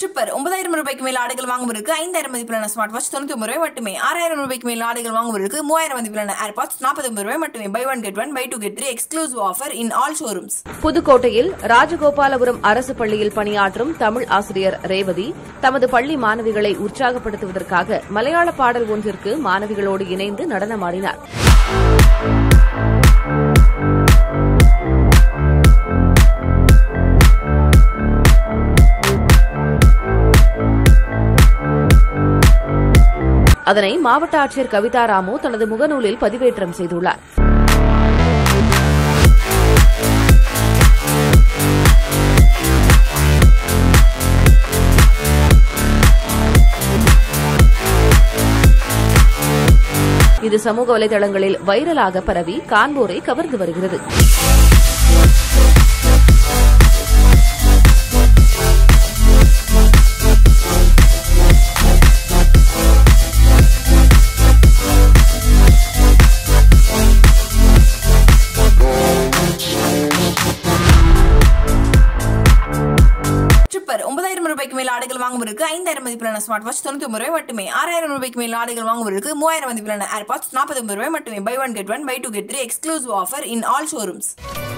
tripper ஒன்பதாயிரம் ரூபாய்க்கு மேல் ஆடைகள் வாங்குவதற்கு ஐந்தாயிரம் மதிப்பிலான ஸ்மார்ட் வாட்ச் தொண்ணூத்தி ஒன்பது ரூபாய் மட்டுமே ஆறாயிரம் ரூபாய்க்கு மேல் ஆடைகள் வாங்குவதற்கு மூவாயிரம் மதிப்பிலான ஏர்பாட்ஸ் நாற்பத்தி ஒன்பது ரூபாய் மட்டுமே buy one get one buy two get three exclusive offer in all showrooms புதுக்கோட்டையில் ராஜகோபாலபுரம் அரசு பள்ளியில் பணியாற்றும் தமிழ் ஆசிரியர் ரேவதி தமது பள்ளி மாணவிகளை உற்சாகப்படுத்துவதற்காக மலையாள பாடல் ஒன்றிற்கு மாணவிகளோடு இணைந்து நடனமாடினார் அதனை மாவட்ட ஆட்சியர் கவிதா ராமு தனது முகநூலில் பதிவேற்றம் செய்துள்ளார் இது சமூக வலைதளங்களில் வைரலாக பரவி காண்போரை கவர்ந்து வருகிறது ட்ரிப்பர் ஒன்பதாயிரம் ரூபாய்க்கு மேல் ஆடைகள் வாங்குவதற்கு ஐந்தாயிரம் மதிப்பிலான ஸ்மார்ட் வாட்ச் தொண்ணூத்தி ஒன்பது ரூபாய் மட்டுமே ஆறாயிரம் ரூபாய்க்கு மேல் ஆடைகள் வாங்குவதற்கு மூவாயிரம் மதிப்பிலான ஏர்பாட்ஸ் நாற்பத்தி ஒன்பது ரூபாய் மட்டுமே buy one get one buy two get three exclusive offer in all showrooms